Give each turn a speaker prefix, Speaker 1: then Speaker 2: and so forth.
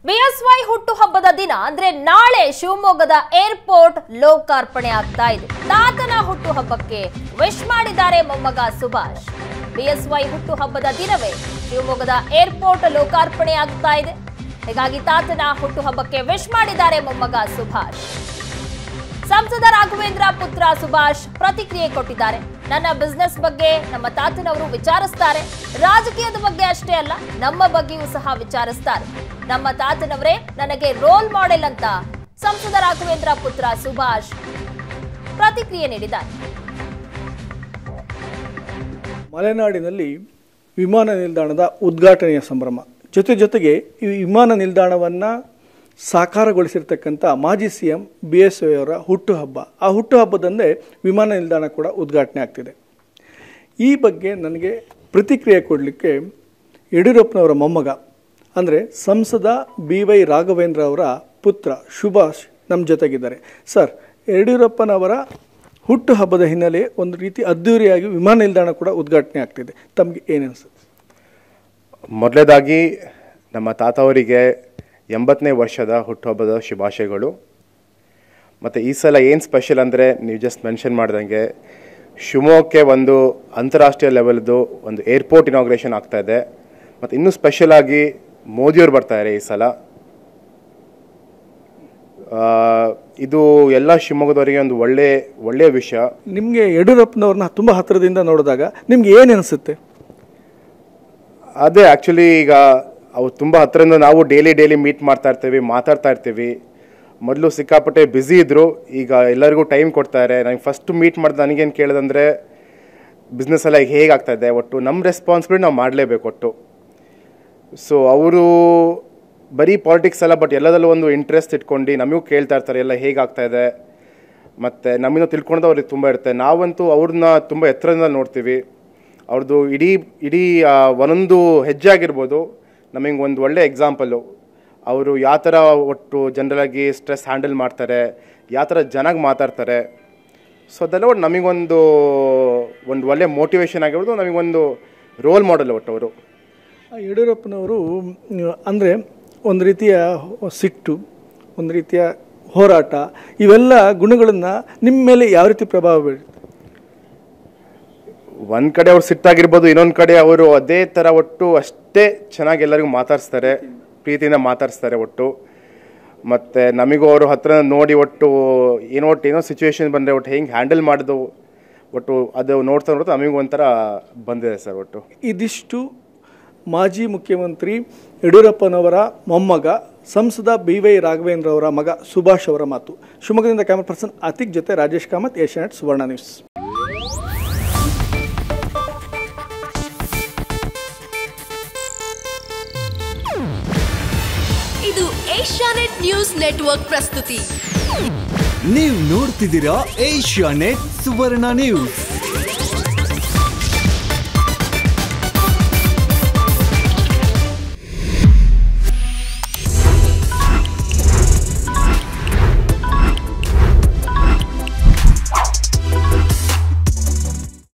Speaker 1: BSY ಹುಟ್ಟುಹಬ್ಬದ ದಿನ ಅಂದ್ರೆ ನಾಳೆ ಶಿವಮೊಗ್ಗದ ಏರ್ಪೋರ್ಟ್ ಲೋಕಾರ್ಪಣೆ ಆಗ್ತಾ ಇದೆ ತಾತನ ಹುಟ್ಟುಹಬ್ಬಕ್ಕೆ ವಿಶ್ ಮಾಡಿದ್ದಾರೆ ಮೊಮ್ಮಗ ಸುಭಾಷ್ ಬಿಎಸ್ವೈ ಹುಟ್ಟುಹಬ್ಬದ ದಿನವೇ ಶಿವಮೊಗ್ಗದ ಏರ್ಪೋರ್ಟ್ ಲೋಕಾರ್ಪಣೆ ಆಗ್ತಾ ಇದೆ ಹೀಗಾಗಿ ತಾತನ ಹುಟ್ಟುಹಬ್ಬಕ್ಕೆ ವಿಶ್ ಮಾಡಿದ್ದಾರೆ ಮೊಮ್ಮಗ ಸುಭಾಷ್ ಸಂಸದ ರಾಘವೇಂದ್ರ ಪುತ್ರ ಸುಭಾಷ್ ಪ್ರತಿಕ್ರಿಯೆ ಕೊಟ್ಟಿದ್ದಾರೆ ನನ್ನ ಬಿಸ್ನೆಸ್ ಬಗ್ಗೆ ನಮ್ಮ ತಾತನವರು ವಿಚಾರಿಸ್ತಾರೆ ರಾಜಕೀಯದ ಬಗ್ಗೆ ಅಷ್ಟೇ ಅಲ್ಲ ನಮ್ಮ ಬಗ್ಗೆಯೂ ಸಹ ವಿಚಾರಿಸ್ತಾರೆ ನಮ್ಮ ತಾತನವರೇ ನನಗೆ ರೋಲ್ ಮಾಡೆಲ್ ಅಂತ ಸಂಸದ ರಾಘವೇಂದ್ರ ಪುತ್ರ ಸುಭಾಷ್ ಪ್ರತಿಕ್ರಿಯೆ ನೀಡಿದ್ದಾರೆ
Speaker 2: ಮಲೆನಾಡಿನಲ್ಲಿ ವಿಮಾನ ನಿಲ್ದಾಣದ ಉದ್ಘಾಟನೆಯ ಸಂಭ್ರಮ ಜೊತೆ ಜೊತೆಗೆ ಈ ವಿಮಾನ ನಿಲ್ದಾಣವನ್ನು ಸಾಕಾರಗೊಳಿಸಿರ್ತಕ್ಕಂಥ ಮಾಜಿ C M B S Y ಅವರ ಹುಟ್ಟುಹಬ್ಬ ಆ ಹುಟ್ಟುಹಬ್ಬದಂದೇ ವಿಮಾನ ನಿಲ್ದಾಣ ಕೂಡ ಉದ್ಘಾಟನೆ ಆಗ್ತಿದೆ ಈ ಬಗ್ಗೆ ನನಗೆ ಪ್ರತಿಕ್ರಿಯೆ ಕೊಡಲಿಕ್ಕೆ ಯಡಿಯೂರಪ್ಪನವರ ಮೊಮ್ಮಗ ಅಂದರೆ ಸಂಸದ ಬಿ ವೈ ರಾಘವೇಂದ್ರ ಅವರ ಪುತ್ರ ಸುಭಾಷ್ ನಮ್ಮ ಜೊತೆಗಿದ್ದಾರೆ ಸರ್ ಯಡಿಯೂರಪ್ಪನವರ ಹುಟ್ಟುಹಬ್ಬದ ಹಿನ್ನೆಲೆ ಒಂದು ರೀತಿ ಅದ್ದೂರಿಯಾಗಿ ವಿಮಾನ ನಿಲ್ದಾಣ ಕೂಡ ಉದ್ಘಾಟನೆ ಆಗ್ತಿದೆ ತಮಗೆ ಏನಿಸುತ್ತೆ
Speaker 3: ಮೊದಲನೇದಾಗಿ ನಮ್ಮ ತಾತ ಅವರಿಗೆ ಎಂಬತ್ತನೇ ವರ್ಷದ ಹುಟ್ಟುಹಬ್ಬದ ಶುಭಾಶಯಗಳು ಮತ್ತು ಈ ಸಲ ಏನು ಸ್ಪೆಷಲ್ ಅಂದರೆ ನೀವು ಜಸ್ಟ್ ಮೆನ್ಷನ್ ಮಾಡ್ದಂಗೆ ಶಿವಮೊಗ್ಗಕ್ಕೆ ಒಂದು ಅಂತಾರಾಷ್ಟ್ರೀಯ ಲೆವೆಲ್ದು ಒಂದು ಏರ್ಪೋರ್ಟ್ ಇನಾಗ್ರೇಷನ್ ಆಗ್ತಾ ಇದೆ ಮತ್ತು ಇನ್ನೂ ಸ್ಪೆಷಲ್ ಆಗಿ ಮೋದಿಯವರು ಬರ್ತಾರೆ ಈ ಸಲ ಆ, ಇದು ಎಲ್ಲ ಶಿವಮೊಗ್ಗದವರಿಗೆ ಒಂದು ಒಳ್ಳೆ ಒಳ್ಳೆಯ ವಿಷಯ
Speaker 2: ನಿಮಗೆ ಯಡಿಯೂರಪ್ಪನವ್ರನ್ನ ತುಂಬ ಹತ್ತಿರದಿಂದ ನೋಡಿದಾಗ ನಿಮ್ಗೆ ಏನು ಅನಿಸುತ್ತೆ
Speaker 3: ಅದೇ ಆ್ಯಕ್ಚುಲಿ ಈಗ ಅವ್ರು ತುಂಬ ಹತ್ತಿರದಿಂದ ನಾವು ಡೈಲಿ ಡೈಲಿ ಮೀಟ್ ಮಾಡ್ತಾ ಇರ್ತೀವಿ ಮಾತಾಡ್ತಾ ಇರ್ತೀವಿ ಮೊದಲು ಸಿಕ್ಕಾಪಟ್ಟೆ ಬ್ಯುಸಿ ಇದ್ದರು ಈಗ ಎಲ್ಲರಿಗೂ ಟೈಮ್ ಕೊಡ್ತಾರೆ ನನಗೆ ಫಸ್ಟ್ ಮೀಟ್ ಮಾಡಿದ ನನಗೇನು ಕೇಳಿದಂದರೆ ಬಿಸ್ನೆಸ್ ಎಲ್ಲ ಈಗ ಹೇಗಾಗ್ತಾ ಇದೆ ಒಟ್ಟು ನಮ್ಮ ರೆಸ್ಪಾನ್ಸಿಬಿಲಿಟಿ ನಾವು ಮಾಡಲೇಬೇಕು ಒಟ್ಟು ಸೊ ಅವರು ಬರೀ ಪಾಲಿಟಿಕ್ಸ್ ಅಲ್ಲ ಬಟ್ ಎಲ್ಲದಲ್ಲೂ ಒಂದು ಇಂಟ್ರೆಸ್ಟ್ ಇಟ್ಕೊಂಡು ನಮಗೂ ಕೇಳ್ತಾ ಇರ್ತಾರೆ ಎಲ್ಲ ಹೇಗಾಗ್ತಾ ಇದೆ ಮತ್ತು ನಮ್ಮಿಂದ ತಿಳ್ಕೊಳೋದು ಅವ್ರಿಗೆ ತುಂಬ ಇರುತ್ತೆ ನಾವಂತೂ ಅವ್ರನ್ನ ತುಂಬ ಎತ್ತರದಿಂದ ನೋಡ್ತೀವಿ ಅವ್ರದ್ದು ಇಡೀ ಇಡೀ ಆ, ಒಂದೊಂದು ಹೆಜ್ಜೆ ಆಗಿರ್ಬೋದು ನಮಗೆ ಒಂದು ಒಳ್ಳೆ ಎಕ್ಸಾಂಪಲ್ಲು ಅವರು ಯಾವ ಥರ ಒಟ್ಟು ಜನರಲಾಗಿ ಸ್ಟ್ರೆಸ್ ಹ್ಯಾಂಡಲ್ ಮಾಡ್ತಾರೆ ಯಾವ ಥರ ಜನಾಗಿ ಮಾತಾಡ್ತಾರೆ ಸೊ ಅದೆಲ್ಲ ಒಟ್ಟು ನಮಗೊಂದು ಒಂದು ಒಳ್ಳೆ ಮೋಟಿವೇಶನ್ ಆಗಿರ್ಬೋದು ನಮಗೊಂದು ರೋಲ್ ಮಾಡೆಲ್ ಒಟ್ಟು ಅವರು
Speaker 2: ಆ ಯಡಿಯೂರಪ್ಪನವರು ಅಂದರೆ ಒಂದು ರೀತಿಯ ಸಿಟ್ಟು ಒಂದು ರೀತಿಯ ಹೋರಾಟ ಇವೆಲ್ಲ ಗುಣಗಳನ್ನು ನಿಮ್ಮ ಮೇಲೆ ಯಾವ ರೀತಿ ಪ್ರಭಾವ ಬೀರುತ್ತೆ
Speaker 3: ಒಂದು ಕಡೆ ಅವ್ರು ಸಿಟ್ಟಾಗಿರ್ಬೋದು ಇನ್ನೊಂದು ಕಡೆ ಅವರು ಅದೇ ಥರ ಒಟ್ಟು ಅಷ್ಟೇ ಚೆನ್ನಾಗಿ ಎಲ್ಲರಿಗೂ ಮಾತಾಡಿಸ್ತಾರೆ ಪ್ರೀತಿಯಿಂದ ಮಾತಾಡಿಸ್ತಾರೆ ಒಟ್ಟು ಮತ್ತು ನಮಗೂ ಅವರು ಹತ್ರ ನೋಡಿ ಒಟ್ಟು ಏನೋ ಒಟ್ಟು ಏನೋ ಸಿಚುವೇಶನ್ ಬಂದರೆ ಒಟ್ಟು ಹೆಂಗೆ ಹ್ಯಾಂಡಲ್ ಮಾಡೋದು ಒಟ್ಟು ಅದು ನೋಡ್ತಾ ನೋಡ್ತಾ ನಮಗೂ ಒಂಥರ ಬಂದಿದೆ ಸರ್ ಒಟ್ಟು
Speaker 2: ಇದಿಷ್ಟು ಮಾಜಿ ಮುಖ್ಯಮಂತ್ರಿ ಯಡಿಯೂರಪ್ಪನವರ ಮೊಮ್ಮಗ ಸಂಸದ ಬಿ ವೈ ರಾಘವೇಂದ್ರ ಅವರ ಮಗ ಸುಭಾಷ್ ಅವರ ಮಾತು ಶಿವಮೊಗ್ಗದಿಂದ ಕ್ಯಾಮರಾ ಪರ್ಸನ್ ಅತಿಕ್ ಜೊತೆ ರಾಜೇಶ್ ಕಾಮತ್ ಏಷ್ಯಾನೆಟ್ ಸುವರ್ಣ ನ್ಯೂಸ್
Speaker 4: ಇದು ಏಷ್ಯಾನೆಟ್ ನ್ಯೂಸ್ ನೆಟ್ವರ್ಕ್ ಪ್ರಸ್ತುತಿ
Speaker 5: ನೀವು ನೋಡ್ತಿದ್ದೀರಾ ಏಷ್ಯಾ ನೆಟ್ ಸುವರ್ಣ ನ್ಯೂಸ್